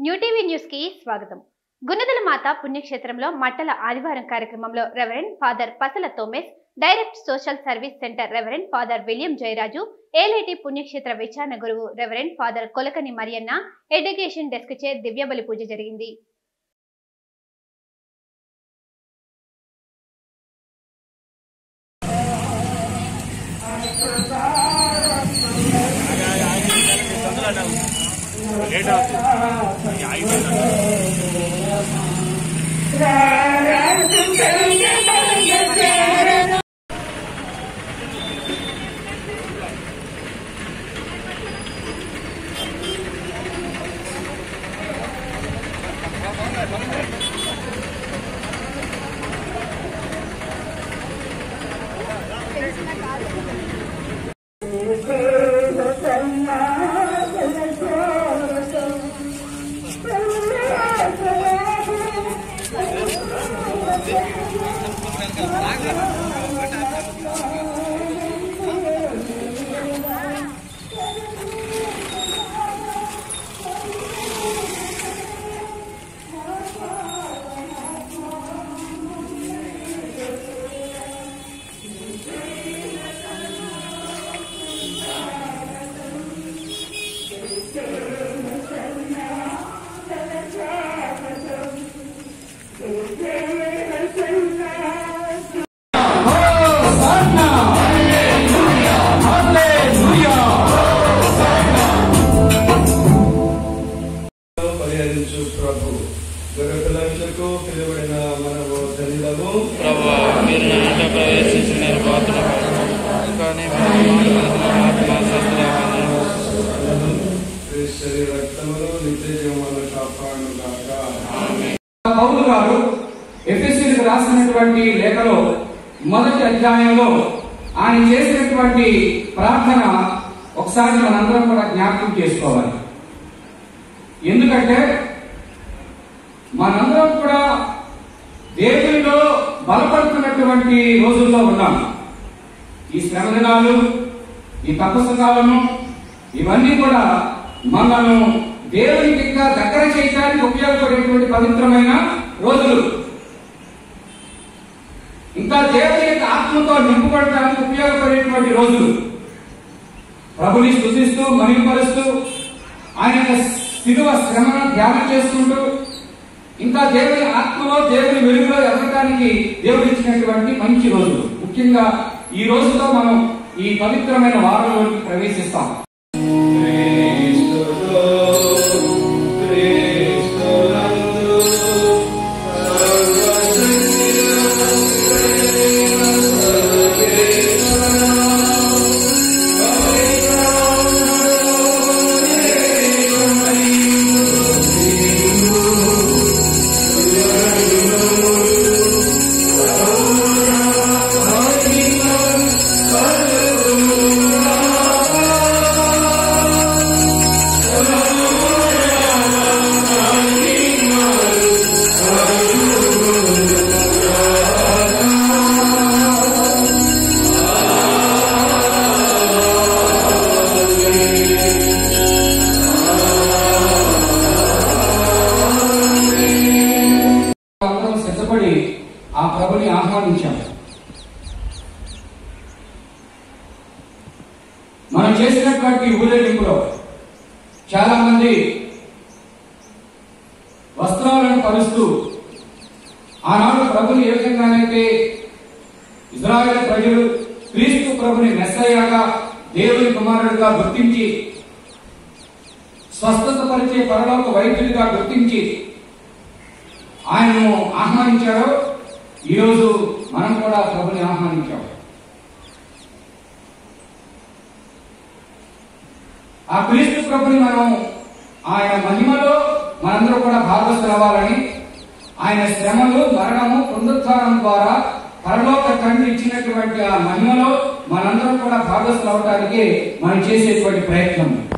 new TV news కి స్వాగతం గుణదల మాత పుణ్యక్షేత్రంలో మట్టల ఆదివారం కార్యక్రమంలో reverend father Pasala Thomas director social service centre reverend father William Jayaraju Eleti పుణ్యక్షేత్ర విచారణ గురువు reverend father Kolakani Marianna education desk చే దివ్యబలి పూజ జరిగింది పరిహరించు ప్రభు గొర్రెపిల్లలకు పిలువబడిన మనము ధన్యులము ప్రభా మీరు నా ఇంట ప్రవేశించి నేను పాత్ర కానీ మీరు ఆత్మ శస్త్రాలను శరీర రక్తములు నిత్య జీవములను కాపాడును గాక పౌలు గారు ఎఫ్ఎస్సీలకు రాసినటువంటి లేఖలో మొదటి అధ్యాయంలో ఆయన చేసినటువంటి ప్రార్థన ఒకసారి మనందరం కూడా జ్ఞాపకం చేసుకోవాలి ఎందుకంటే మనందరం కూడా దేవునిలో బలపడుతున్నటువంటి రోజుల్లో ఉన్నాం ఈ శ్రమ దినాలు ఈ తపస్సు కాలము ఇవన్నీ కూడా మనను దేవునికి ఇంకా దగ్గర చేయడానికి ఉపయోగపడేటువంటి పవిత్రమైన రోజులు ఇంకా దేవుని యొక్క ఆత్మతో నింపబడటానికి ఉపయోగపడేటువంటి రోజులు ప్రభుని స్థుతిస్తూ మహిమపరుస్తూ ఆయన యొక్క శిలువ శ్రమను ధ్యానం చేసుకుంటూ ఇంకా దేవుని ఆత్మలో దేవుని వెలుగులో ఎదగడానికి దేవుడు ఇచ్చినటువంటి మంచి రోజులు ముఖ్యంగా ఈ రోజుతో మనం ఈ పవిత్రమైన వారంలోకి ప్రవేశిస్తాం క్రీస్తులో, క్రీస్తునందు అందరం సిద్ధపడి ఆ ప్రభుని ఆహ్వానించాం మనం చేసినటువంటి ఊరేగింపులో చాలా మంది వస్త్రాలను పరుస్తూ ఆనాడు ప్రభుని ఏ విధంగానైతే ఇజ్రాయేల్ ప్రజలు క్రీస్తు ప్రభుని మెస్సయ్యాగా దేవుని కుమారుడిగా గుర్తించి స్వస్థత పరిచే పరలోక వైద్యుడిగా గుర్తించి ఆయనను ఆహ్వానించాడో ఈరోజు మనం కూడా ప్రభుని ఆహ్వానించాం ఆ క్రీస్తు ప్రభుని మనం ఆయన మహిమలో మనందరూ కూడా భాగస్థులు అవ్వాలని ఆయన శ్రమలు మరణము పునరుద్ధానం ద్వారా పరలోక తండ్రి ఇచ్చినటువంటి ఆ మహిమలో మనందరం కూడా భాగస్థులు అవడానికి మనం చేసేటువంటి ప్రయత్నం